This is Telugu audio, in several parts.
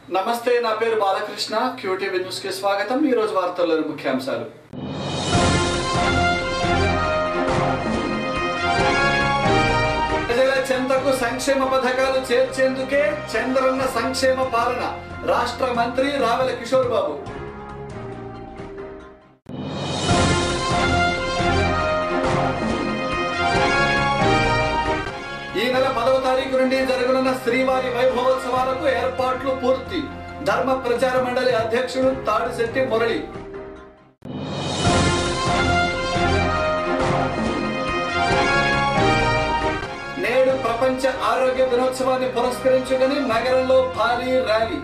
నమస్తే నా పేరు బాలకృష్ణ క్యూటీవీ న్యూస్ కి స్వాగతం ఈ రోజు వార్తల్లోని ముఖ్యాంశాలు ప్రజల చెంతకు సంక్షేమ పథకాలు చేర్చేందుకే చంద్రన్న సంక్షేమ పాలన రాష్ట్ర మంత్రి రావెల కిషోర్ బాబు ఈ నెల పదవ తారీఖు నుండి జరగనున్న శ్రీవారి వైభవోత్సవాలకు ఏర్పాట్లు పూర్తి ధర్మ ప్రచార మండలి అధ్యక్షుడు తాడిశెట్టి మురళి నేడు ప్రపంచ ఆరోగ్య దినోత్సవాన్ని పురస్కరించుకుని నగరంలో భారీ ర్యాలీ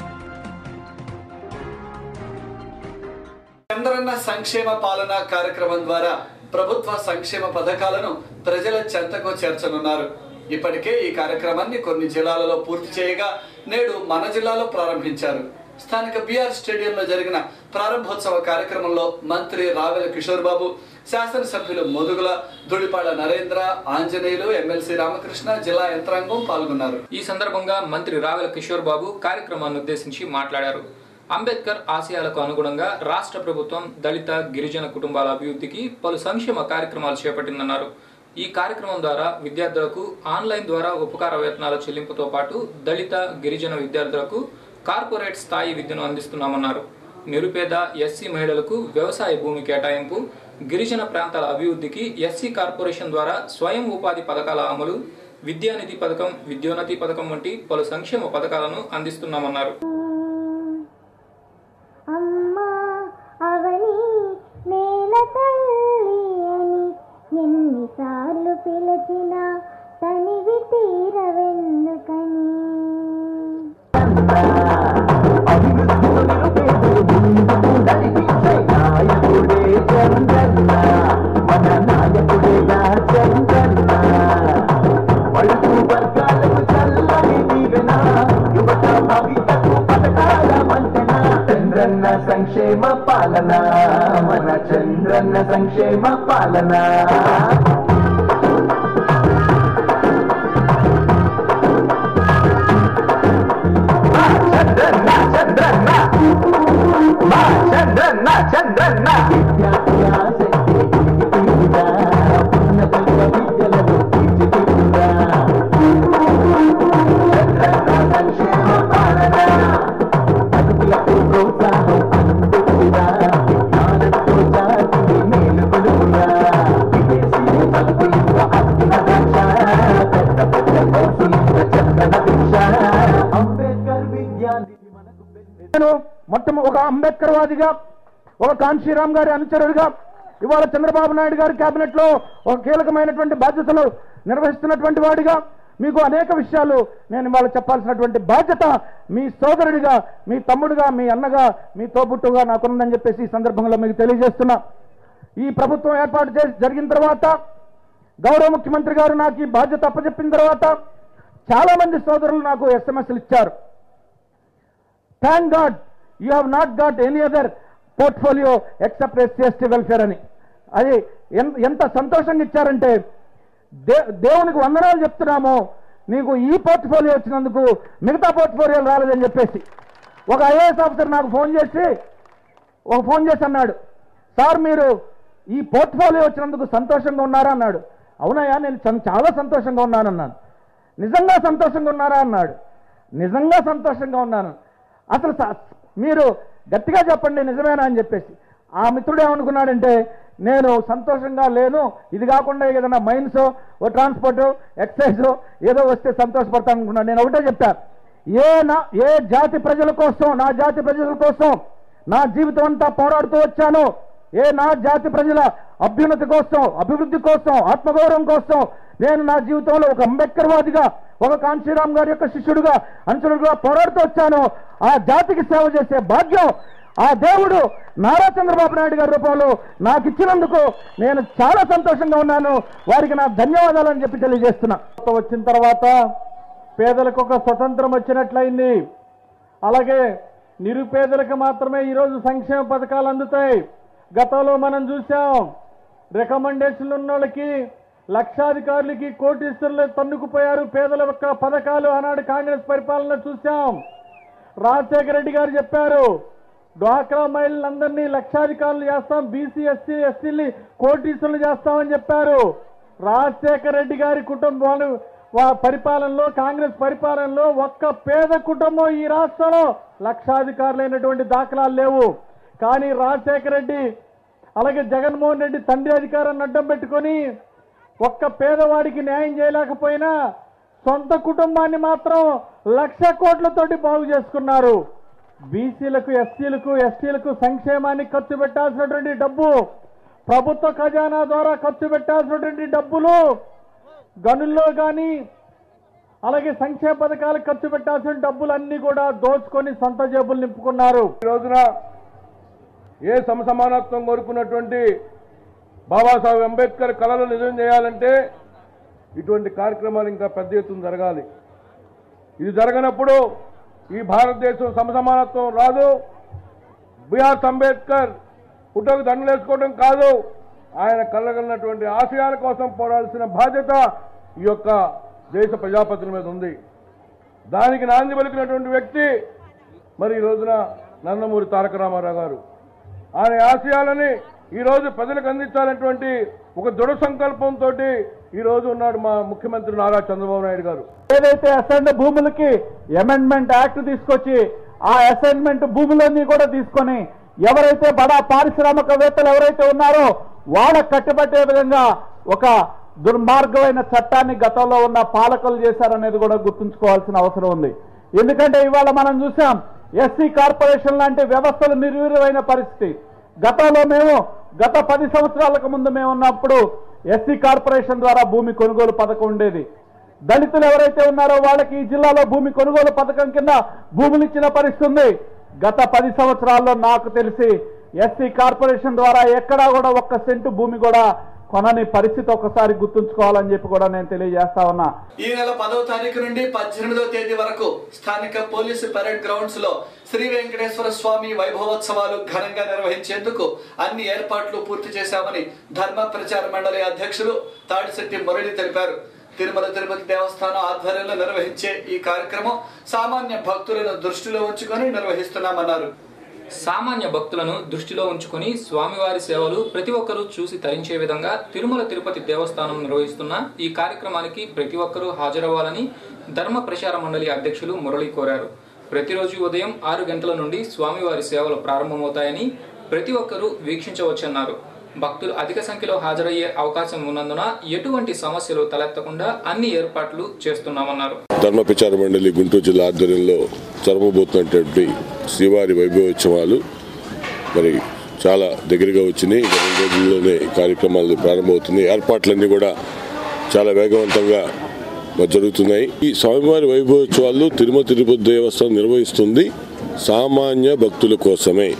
చంద్రన్న సంక్షేమ పాలన కార్యక్రమం ద్వారా ప్రభుత్వ సంక్షేమ పథకాలను ప్రజల చెంతకు చేర్చనున్నారు ఇప్పటికే ఈ కార్యక్రమాన్ని కొన్ని జిల్లాలలో పూర్తి చేయగా నేడు మన జిల్లాలో ప్రారంభించారు స్థానిక బిఆర్ స్టేడియంలో జరిగిన ప్రారంభోత్సవ కార్యక్రమంలో మంత్రి రావెల కిషోర్ బాబు శాసనసభ్యులు మోదుగుల దుడిపాడ నరేంద్ర ఆంజనేయులు ఎమ్మెల్సీ రామకృష్ణ జిల్లా యంత్రాంగం పాల్గొన్నారు ఈ సందర్భంగా మంత్రి రావెల కిషోర్ బాబు కార్యక్రమాన్ని ఉద్దేశించి మాట్లాడారు అంబేద్కర్ ఆశయాలకు అనుగుణంగా రాష్ట్ర ప్రభుత్వం దళిత గిరిజన కుటుంబాల అభివృద్ధికి పలు సంక్షేమ కార్యక్రమాలు చేపట్టిందన్నారు ఈ కార్యక్రమం ద్వారా విద్యార్థులకు ఆన్లైన్ ద్వారా ఉపకార వేతనాల చెల్లింపుతో పాటు దళిత గిరిజన విద్యార్థులకు కార్పొరేట్ స్థాయి విద్యను అందిస్తున్నామన్నారు నిరుపేద ఎస్సీ మహిళలకు వ్యవసాయ భూమి కేటాయింపు గిరిజన ప్రాంతాల అభివృద్ధికి ఎస్సీ కార్పొరేషన్ ద్వారా స్వయం ఉపాధి పథకాల అమలు విద్యానిధి పథకం విద్యోన్నతి పథకం వంటి పలు సంక్షేమ పథకాలను అందిస్తున్నామన్నారు అమ్మా అవని నేల తల్లి అని ఎన్నిసార్లు పిలిచినా తనివి తీరవెందుకని నాయకుడే చంద్రన్న మన నాయకుడేగా చంద్రన్న పలుకు వర్గాలకు చల్లని దీవెన యువత భవితకు పథకాల వంతెన చంద్రన్న సంక్షేమ పాలన మన చంద్రన్న సంక్షేమ పాలన మా చంద్రన్న చంద్రన్న మా చంద్రన్న చంద్రన్న అంబేద్కర్ విద్యానిధి మనకు నేను మొత్తం ఒక అంబేద్కర్ వాదిగా ఒక కాంశీరామ్ గారి అనుచరుడిగా ఇవాళ చంద్రబాబు నాయుడు గారి కేబినెట్ లో ఒక కీలకమైనటువంటి బాధ్యతలు నిర్వహిస్తున్నటువంటి వాడిగా మీకు అనేక విషయాలు నేను ఇవాళ చెప్పాల్సినటువంటి బాధ్యత మీ సోదరుడిగా మీ తమ్ముడిగా మీ అన్నగా మీ తోబుట్టుగా నాకున్నదని చెప్పేసి ఈ సందర్భంలో మీకు తెలియజేస్తున్నా ఈ ప్రభుత్వం ఏర్పాటు చేసి జరిగిన తర్వాత గౌరవ ముఖ్యమంత్రి గారు నాకు ఈ బాధ్యత అప్పచెప్పిన తర్వాత చాలా మంది సోదరులు నాకు ఎస్ఎంఎస్లు ఇచ్చారు thank God you have not got any other portfolio except SC ST welfare అని అది ఎంత ఎంత సంతోషంగా ఇచ్చారంటే దే దేవునికి వందనాలు చెప్తున్నాము నీకు ఈ పోర్ట్ఫోలియో వచ్చినందుకు మిగతా పోర్ట్ఫోలియోలు రాలేదని చెప్పేసి ఒక ఐఏఎస్ ఆఫీసర్ నాకు ఫోన్ చేసి ఒక ఫోన్ చేసి అన్నాడు సార్ మీరు ఈ పోర్ట్ఫోలియో వచ్చినందుకు సంతోషంగా ఉన్నారా అన్నాడు అవునయ్యా నేను చం- చాలా సంతోషంగా ఉన్నాను అన్నాను నిజంగా సంతోషంగా ఉన్నారా అన్నాడు నిజంగా సంతోషంగా ఉన్నాను అసలు స- మీరు గట్టిగా చెప్పండి నిజమేనా అని చెప్పేసి ఆ మిత్రుడు ఏమనుకున్నాడంటే నేను సంతోషంగా లేను ఇది కాకుండా ఏదైనా మైన్స్ ఓ ట్రాన్స్పోర్ట్ ఎక్సైజ్ ఏదో వస్తే సంతోషపడతాను అనుకున్నాను నేను ఒకటే చెప్పాను ఏ నా ఏ జాతి ప్రజల కోసం నా జాతి ప్రజల కోసం నా జీవితం అంతా పోరాడుతూ వచ్చాను ఏ నా జాతి ప్రజల అభ్యున్నతి కోసం అభివృద్ధి కోసం ఆత్మగౌరవం కోసం నేను నా జీవితంలో ఒక అంబేద్కర్ వాదిగా ఒక కాంశీరామ్ గారి యొక్క శిష్యుడిగా అనుచరుడుగా పోరాడుతూ వచ్చాను ఆ జాతికి సేవ చేసే భాగ్యం ఆ దేవుడు నారా చంద్రబాబు నాయుడు గారి రూపంలో నాకు ఇచ్చినందుకు నేను చాలా సంతోషంగా ఉన్నాను వారికి నా ధన్యవాదాలు అని చెప్పి తెలియజేస్తున్నా వచ్చిన తర్వాత పేదలకు ఒక స్వతంత్రం వచ్చినట్లయింది అలాగే నిరుపేదలకు మాత్రమే ఈరోజు సంక్షేమ పథకాలు అందుతాయి గతంలో మనం చూసాం రికమెండేషన్లు ఉన్న వాళ్ళకి లక్షాధికారులకి కోటీశ్వరులు తన్నుకుపోయారు పేదల యొక్క పథకాలు ఆనాడు కాంగ్రెస్ పరిపాలన చూసాం రాజశేఖర రెడ్డి గారు చెప్పారు డ్వాక్రా మహిళలందరినీ లక్షాధికారులు చేస్తాం బీసీ ఎస్సీ ఎస్టీని కోటీసులు చేస్తామని చెప్పారు రాజశేఖర రెడ్డి గారి కుటుంబం వా- పరిపాలనలో కాంగ్రెస్ పరిపాలనలో ఒక్క పేద కుటుంబం ఈ రాష్ట్రంలో లక్షాధికారులైనటువంటి దాఖలాలు లేవు కానీ రాజశేఖర రెడ్డి అలాగే జగన్మోహన్ రెడ్డి తండ్రి అధికారాన్ని అడ్డం పెట్టుకొని ఒక్క పేదవాడికి న్యాయం చేయలేకపోయినా సొంత కుటుంబాన్ని మాత్రం లక్ష కోట్లతోటి బాగు చేసుకున్నారు బీసీలకు ఎస్సీలకు ఎస్టీలకు సంక్షేమానికి ఖర్చు పెట్టాల్సినటువంటి డబ్బు ప్రభుత్వ ఖజానా ద్వారా ఖర్చు పెట్టాల్సినటువంటి డబ్బులు గనుల్లో కానీ అలాగే సంక్షేమ పథకాలకు ఖర్చు పెట్టాల్సిన డబ్బులన్నీ కూడా దోచుకొని సొంత జేబులు నింపుకున్నారు ఈ రోజున ఏ సమసమానత్వం కోరుకున్నటువంటి బాబాసాహెబ్ అంబేద్కర్ కళలు నిజం చేయాలంటే ఇటువంటి కార్యక్రమాలు ఇంకా పెద్ద ఎత్తున జరగాలి ఇది జరగనప్పుడు ఈ భారతదేశం సమసమానత్వం రాదు బిఆర్ అంబేద్కర్ పుట్టకు దండలేసుకోవడం కాదు ఆయన కళ్ళగలిగినటువంటి ఆశయాల కోసం పోరాడాల్సిన బాధ్యత ఈ యొక్క దేశ ప్రజాపతుల మీద ఉంది దానికి నాంది పలికినటువంటి వ్యక్తి మరి ఈ రోజున నందమూరి తారక రామారావు గారు ఆయన ఆశయాలని ఈ రోజు ప్రజలకు అందించాలనేటువంటి ఒక దృఢ సంకల్పంతో ఈ రోజు ఉన్నాడు మా ముఖ్యమంత్రి నారా చంద్రబాబు నాయుడు గారు ఏదైతే అసైన్ భూములకి అమెండ్మెంట్ యాక్ట్ తీసుకొచ్చి ఆ అసైన్మెంట్ భూములన్నీ కూడా తీసుకొని ఎవరైతే బడా పారిశ్రామికవేత్తలు ఎవరైతే ఉన్నారో వాళ్ళకు కట్టుబట్టే విధంగా ఒక దుర్మార్గమైన చట్టాన్ని గతంలో ఉన్న పాలకులు చేశారనేది కూడా గుర్తుంచుకోవాల్సిన అవసరం ఉంది ఎందుకంటే ఇవాళ మనం చూసాం ఎస్సీ కార్పొరేషన్ లాంటి వ్యవస్థలు నిర్వీర్యమైన పరిస్థితి గతంలో మేము గత పది సంవత్సరాలకు ముందు మేము ఉన్నప్పుడు ఎస్సీ కార్పొరేషన్ ద్వారా భూమి కొనుగోలు పథకం ఉండేది దళితులు ఎవరైతే ఉన్నారో వాళ్ళకి ఈ జిల్లాలో భూమి కొనుగోలు పథకం కింద భూములు ఇచ్చిన పరిస్థితి ఉంది గత పది సంవత్సరాల్లో నాకు తెలిసి ఎస్సీ కార్పొరేషన్ ద్వారా ఎక్కడా కూడా ఒక్క సెంటు భూమి కూడా కొనని పరిస్థితి ఒకసారి గుర్తుంచుకోవాలని చెప్పి కూడా నేను తెలియజేస్తా ఉన్నా ఈ నెల పదవ తారీఖు నుండి పద్దెనిమిదవ తేదీ వరకు స్థానిక పోలీసు పరేడ్ గ్రౌండ్స్ లో శ్రీ వెంకటేశ్వర స్వామి వైభవోత్సవాలు ఘనంగా నిర్వహించేందుకు అన్ని ఏర్పాట్లు పూర్తి చేశామని ధర్మ ప్రచార మండలి అధ్యక్షులు తాడిశెట్టి మురళి తెలిపారు తిరుమల తిరుపతి దేవస్థానం ఆధ్వర్యంలో నిర్వహించే ఈ కార్యక్రమం సామాన్య భక్తులను దృష్టిలో ఉంచుకొని నిర్వహిస్తున్నామన్నారు సామాన్య భక్తులను దృష్టిలో ఉంచుకొని స్వామివారి సేవలు ప్రతి ఒక్కరూ చూసి తరించే విధంగా తిరుమల తిరుపతి దేవస్థానం నిర్వహిస్తున్న ఈ కార్యక్రమానికి ప్రతి ఒక్కరూ హాజరవ్వాలని ధర్మ ప్రచార మండలి అధ్యక్షులు మురళి కోరారు ప్రతిరోజు ఉదయం ఆరు గంటల నుండి స్వామివారి సేవలు ప్రారంభమవుతాయని ప్రతి ఒక్కరూ వీక్షించవచ్చన్నారు భక్తులు అధిక సంఖ్యలో హాజరయ్యే అవకాశం ఉన్నందున ఎటువంటి సమస్యలు తలెత్తకుండా అన్ని ఏర్పాట్లు చేస్తున్నామన్నారు ధర్మ ప్రచార మండలి గుంటూరు జిల్లా ఆధ్వర్యంలో జరపబోతున్నటువంటి శ్రీవారి వైభవోత్సవాలు మరి చాలా దగ్గరగా వచ్చినాయి ఇక రెండు రోజుల్లోనే ఈ కార్యక్రమాలు ప్రారంభమవుతున్నాయి ఏర్పాట్లన్నీ కూడా చాలా వేగవంతంగా మరి జరుగుతున్నాయి ఈ స్వామివారి వైభవోత్సవాలు తిరుమల తిరుపతి దేవస్థానం నిర్వహిస్తుంది సామాన్య భక్తుల కోసమే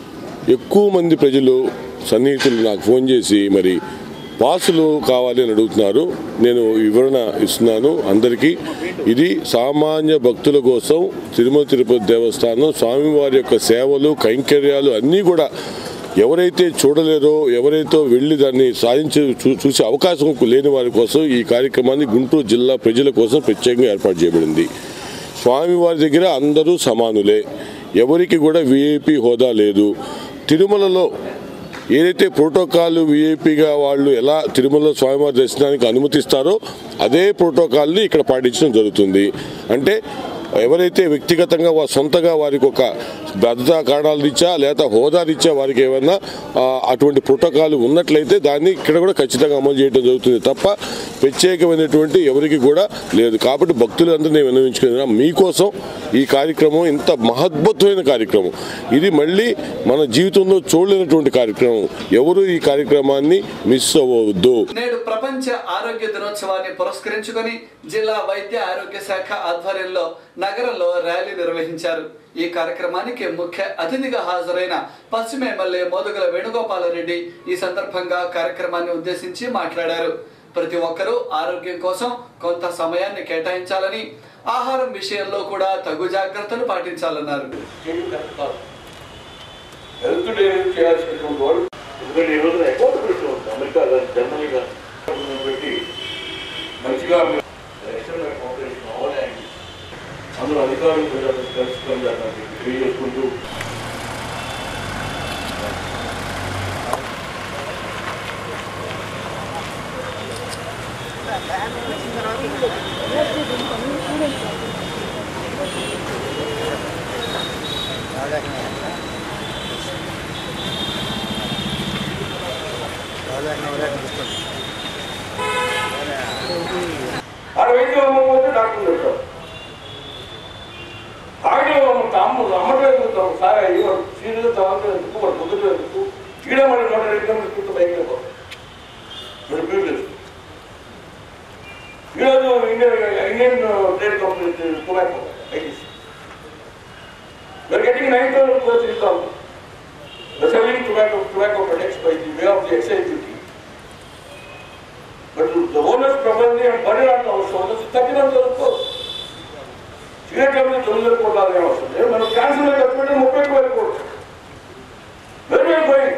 ఎక్కువ మంది ప్రజలు సన్నిహితులు నాకు ఫోన్ చేసి మరి పాసులు కావాలి అని అడుగుతున్నారు నేను వివరణ ఇస్తున్నాను అందరికీ ఇది సామాన్య భక్తుల కోసం తిరుమల తిరుపతి దేవస్థానం స్వామివారి యొక్క సేవలు కైంకర్యాలు అన్నీ కూడా ఎవరైతే చూడలేరో ఎవరైతే వెళ్ళి దాన్ని సాధించే చూ- చూసే అవకాశం లేని వారి కోసం ఈ కార్యక్రమాన్ని గుంటూరు జిల్లా ప్రజల కోసం ప్రత్యేకంగా ఏర్పాటు చేయబడింది స్వామివారి దగ్గర అందరూ సమానులే ఎవరికి కూడా విఐపి హోదా లేదు తిరుమలలో ఏదైతే ప్రోటోకాల్ విఐపిగా వాళ్ళు ఎలా తిరుమల స్వామివారి దర్శనానికి అనుమతిస్తారో అదే ప్రోటోకాల్ని ఇక్కడ పాటించడం జరుగుతుంది అంటే ఎవరైతే వ్యక్తిగతంగా వా సొంతగా వారికి ఒక భద్రతా కారణాల రీత్యా లేదా హోదా రీత్యా వారికి ఏమన్నా ఆ, అటువంటి ప్రోటోకాల్ ఉన్నట్లయితే దాన్ని ఇక్కడ కూడా ఖచ్చితంగా అమలు చేయడం జరుగుతుంది తప్ప ప్రత్యేకమైనటువంటి ఎవరికి కూడా లేదు కాబట్టి భక్తులందరూ నేను విన్నవించుకున్నా మీకోసం ఈ కార్యక్రమం ఇంత మహద్భుతమైన కార్యక్రమం ఇది మళ్ళీ మన జీవితంలో చూడలేనటువంటి కార్యక్రమం ఎవరు ఈ కార్యక్రమాన్ని మిస్ అవ్వవద్దు నేడు ప్రపంచ ఆరోగ్య దినోత్సవాన్ని పురస్కరించుకొని జిల్లా వైద్య ఆరోగ్య శాఖ ఆధ్వర్యంలో నగరంలో ర్యాలీ నిర్వహించారు ఈ కార్యక్రమానికి ముఖ్య అతిథిగా హాజరైన పశ్చిమ ఎమ్మెల్యే మోదుగల వేణుగోపాలరెడ్డి ఈ సందర్భంగా కార్యక్రమాన్ని ఉద్దేశించి మాట్లాడారు ప్రతి ఒక్కరూ ఆరోగ్యం కోసం కొంత సమయాన్ని కేటాయించాలని ఆహారం విషయంలో కూడా తగు జాగ్రత్తలు పాటించాలన్నారు హెల్త్ డేరింగ్ చేయాల్సినటువంటి వాడు ఎందుకంటే ఈ రోజున అకౌంటబిలిటీ ఉంది అమెరికా జర్మనీగా పెట్టి మంచిగా ఎక్స్టర్నల్ కాంపిటీషన్ అవ్వడానికి అందులో అధికారులు ప్రజలు తెలుసుకొని దాన్ని తెలియజేసుకుంటూ ఆడ వైద్యం అమ్మకపోతే డాక్టర్ చెప్తారు ఆడే అమ్మ అమ్మటం చెప్తాం సార్ అయ్యి సీరియల్ తాగుతూ ఎందుకు వాడు పొద్దుట ఎందుకు ఈడ మరి నూట రెండు కిలోమీటర్లు చూస్తే బయట వెళ్ళిపోతాం మీరు ప్రివిలేజ్ ఈరోజు Indian Indian trade company tobacco ITC We're getting 9,000 crores income. The selling tobacco, tobacco products by the way of the excise duty. But the owners probably and burden on our shoulders, తగ్గినంత వరకు సిగరెట్ మీద తొమ్మిది కోట్లాలనే వస్తుంది మనం క్యాన్సర్ మీద కట్టుకుంటే ముప్పై వేల కోట్లు వెరీ వెరీ పోయింది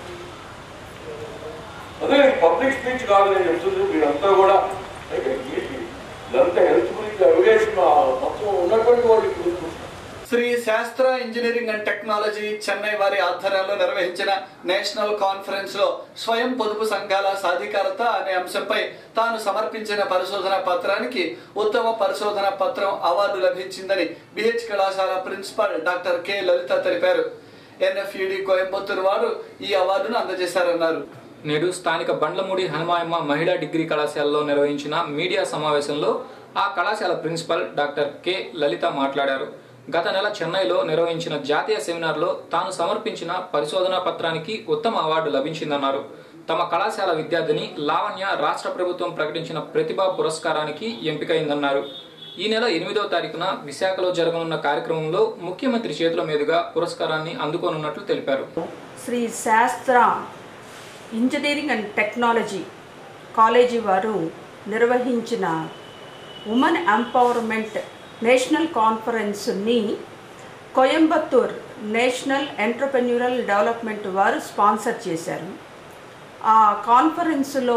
అదే పబ్లిక్ స్పీచ్ కాదు నేను చెప్తుంది మీరంతా కూడా అయితే ఏంటి ఇదంతా హెల్త్ గురించి అవగాహన మొత్తం ఉన్నటువంటి వాళ్ళు ఇప్పుడు శ్రీ శాస్త్ర ఇంజనీరింగ్ అండ్ టెక్నాలజీ చెన్నై వారి ఆధ్వర్యంలో నిర్వహించిన నేషనల్ కాన్ఫరెన్స్ లో స్వయం పొదుపు సంఘాల సాధికారత అనే అంశంపై తాను సమర్పించిన పరిశోధన పత్రానికి ఉత్తమ పరిశోధన పత్రం అవార్డు లభించిందని బిహెచ్ కళాశాల ప్రిన్సిపాల్ డాక్టర్ కె లలిత తెలిపారు ఎన్ఎఫ్ఈడి కోయంబత్తూరు వారు ఈ అవార్డును అందజేశారన్నారు నేడు స్థానిక బండ్లమూడి హనుమాయమ్మ మహిళా డిగ్రీ కళాశాలలో నిర్వహించిన మీడియా సమావేశంలో ఆ కళాశాల ప్రిన్సిపల్ డాక్టర్ కె లలిత మాట్లాడారు గత నెల చెన్నైలో నిర్వహించిన జాతీయ సెమినార్లో తాను సమర్పించిన పరిశోధనా పత్రానికి ఉత్తమ అవార్డు లభించిందన్నారు తమ కళాశాల విద్యార్థిని లావణ్య రాష్ట్ర ప్రభుత్వం ప్రకటించిన ప్రతిభా పురస్కారానికి ఎంపికైందన్నారు ఈ నెల ఎనిమిదవ తారీఖున విశాఖలో జరగనున్న కార్యక్రమంలో ముఖ్యమంత్రి చేతుల మీదుగా పురస్కారాన్ని అందుకోనున్నట్లు తెలిపారు శ్రీ శాస్త్ర ఇంజనీరింగ్ అండ్ టెక్నాలజీ కాలేజీ వారు నిర్వహించిన ఉమెన్ ఎంపవర్మెంట్ నేషనల్ కాన్ఫరెన్స్ని కోయంబత్తూర్ నేషనల్ ఎంటర్ప్రెన్యూరల్ డెవలప్మెంట్ వారు స్పాన్సర్ చేశారు ఆ కాన్ఫరెన్స్లో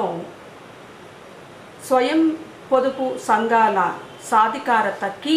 స్వయం పొదుపు సంఘాల సాధికారతకి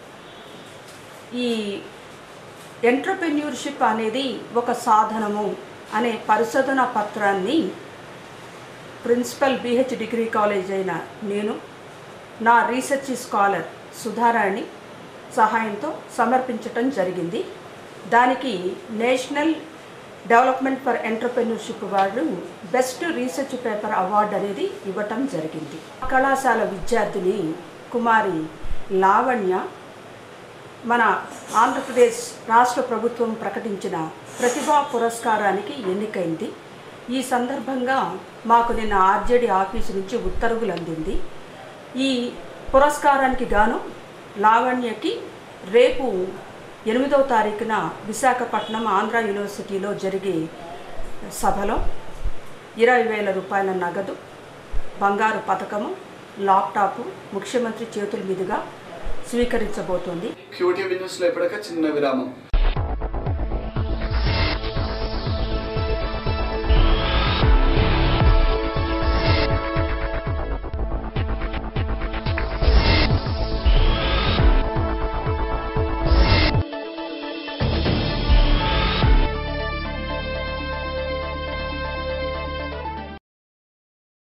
ఈ ఎంటర్ప్రెన్యూర్షిప్ అనేది ఒక సాధనము అనే పరిశోధన పత్రాన్ని ప్రిన్సిపల్ బిహెచ్ డిగ్రీ కాలేజ్ అయిన నేను నా రీసెర్చ్ స్కాలర్ సుధారాణి సహాయంతో సమర్పించటం జరిగింది దానికి నేషనల్ డెవలప్మెంట్ ఫర్ ఎంటర్ప్రెన్యూర్షిప్ వాళ్ళు బెస్ట్ రీసెర్చ్ పేపర్ అవార్డు అనేది ఇవ్వటం జరిగింది కళాశాల విద్యార్థిని కుమారి లావణ్య మన ఆంధ్రప్రదేశ్ రాష్ట్ర ప్రభుత్వం ప్రకటించిన ప్రతిభా పురస్కారానికి ఎన్నికైంది ఈ సందర్భంగా మాకు నిన్న ఆర్జేడీ ఆఫీసు నుంచి ఉత్తర్వులు అందింది ఈ పురస్కారానికి గాను లావణ్యకి రేపు ఎనిమిదవ తారీఖున విశాఖపట్నం ఆంధ్ర యూనివర్సిటీలో జరిగే సభలో ఇరవై వేల రూపాయల నగదు బంగారు పథకము ల్యాప్టాప్ ముఖ్యమంత్రి చేతుల మీదుగా స్వీకరించబోతోంది క్యూటీవీ న్యూస్ లో ఇప్పటికే చిన్న విరామం